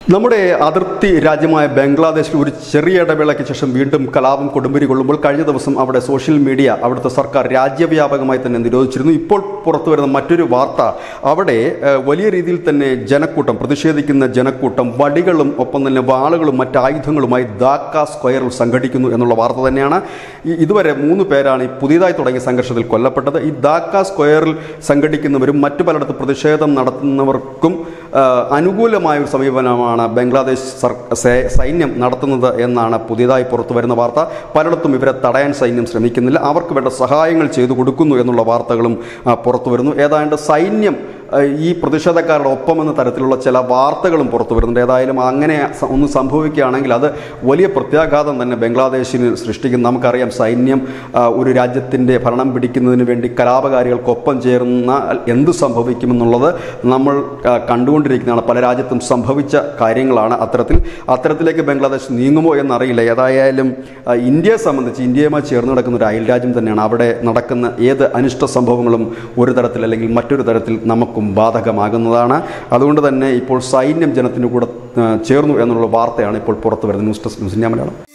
നമ്മുടെ അതിർത്തി രാജ്യമായ ബംഗ്ലാദേശിൽ ഒരു ചെറിയ ഇടവേളയ്ക്ക് ശേഷം വീണ്ടും കലാപം കൊടുമ്പിരി കൊള്ളുമ്പോൾ കഴിഞ്ഞ ദിവസം അവിടെ സോഷ്യൽ മീഡിയ അവിടുത്തെ സർക്കാർ രാജ്യവ്യാപകമായി തന്നെ നിരോധിച്ചിരുന്നു ഇപ്പോൾ പുറത്തു വരുന്ന മറ്റൊരു വാർത്ത അവിടെ ഏഹ്, വലിയ രീതിയിൽ തന്നെ ജനക്കൂട്ടം പ്രതിഷേധിക്കുന്ന ജനക്കൂട്ടം വടികളും ഒപ്പം തന്നെ വാളുകളും മറ്റ് ആയുധങ്ങളുമായി ദാക്ക സ്ക്വയറിൽ സംഘടിക്കുന്നു എന്നുള്ള വാർത്ത തന്നെയാണ് ഈ- ഇതുവരെ മൂന്ന് പേരാണ് ഈ പുതിയതായി തുടങ്ങിയ സംഘർഷത്തിൽ കൊല്ലപ്പെട്ടത് ഈ ദാക്ക സ്ക്വയറിൽ സംഘടിക്കുന്നവരും മറ്റു പലയിടത്ത് പ്രതിഷേധം നടത്തുന്നവർക്കും ആ, അനുകൂലമായ ഒരു സമീപനമാണ് ബംഗ്ലാദേശ് സർ- സേ- സൈന്യം നടത്തുന്നത് എന്നാണ് പുതിയതായി പുറത്തു വരുന്ന വാർത്ത പലയിടത്തും ഇവരെ തടയാൻ സൈന്യം ശ്രമിക്കുന്നില്ല അവർക്ക് വേണ്ട സഹായങ്ങൾ ചെയ്തു കൊടുക്കുന്നു എന്നുള്ള വാർത്തകളും ആ, പുറത്തു വരുന്നു ഏതാണ്ട് സൈന്യം ആ, ഈ പ്രതിഷേധക്കാരുടെ ഒപ്പം എന്ന തരത്തിലുള്ള ചില വാർത്തകളും പുറത്തു വരുന്നുണ്ട് ഏതായാലും അങ്ങനെ സ- ഒന്ന് സംഭവിക്കുകയാണെങ്കിൽ അത് വലിയ പ്രത്യാഘാതം തന്നെ ബംഗ്ലാദേശിന് സൃഷ്ടിക്കും നമുക്കറിയാം സൈന്യം ആ, ഒരു രാജ്യത്തിൻ്റെ ഭരണം പിടിക്കുന്നതിന് വേണ്ടി കലാപകാരികൾക്കൊപ്പം ചേർന്ന എന്ത് സംഭവിക്കുമെന്നുള്ളത് നമ്മൾ ആ, കണ്ടുകൊണ്ടിരിക്കുന്നതാണ് പല രാജ്യത്തും സംഭവിച്ച കാര്യങ്ങളാണ് അത്തരത്തിൽ അത്തരത്തിലേക്ക് ബംഗ്ലാദേശ് നീങ്ങുമോ എന്നറിയില്ല ഏതായാലും ആ, ഇന്ത്യയെ സംബന്ധിച്ച് ഇന്ത്യയുമായി ചേർന്ന് നടക്കുന്ന ഒരു അയൽരാജ്യം തന്നെയാണ് അവിടെ നടക്കുന്ന ഏത് അനിഷ്ട സംഭവങ്ങളും ഒരു തരത്തിൽ അല്ലെങ്കിൽ മറ്റൊരു തരത്തിൽ നമുക്കും ബാധകമാകുന്നതാണ് അതുകൊണ്ട് തന്നെ ഇപ്പോൾ സൈന്യം ജനത്തിൻ്റെ കൂടെ ആ, ചേർന്നു എന്നുള്ള വാർത്തയാണ് ഇപ്പോൾ പുറത്തു വരുന്നത് news desk news India Malayalam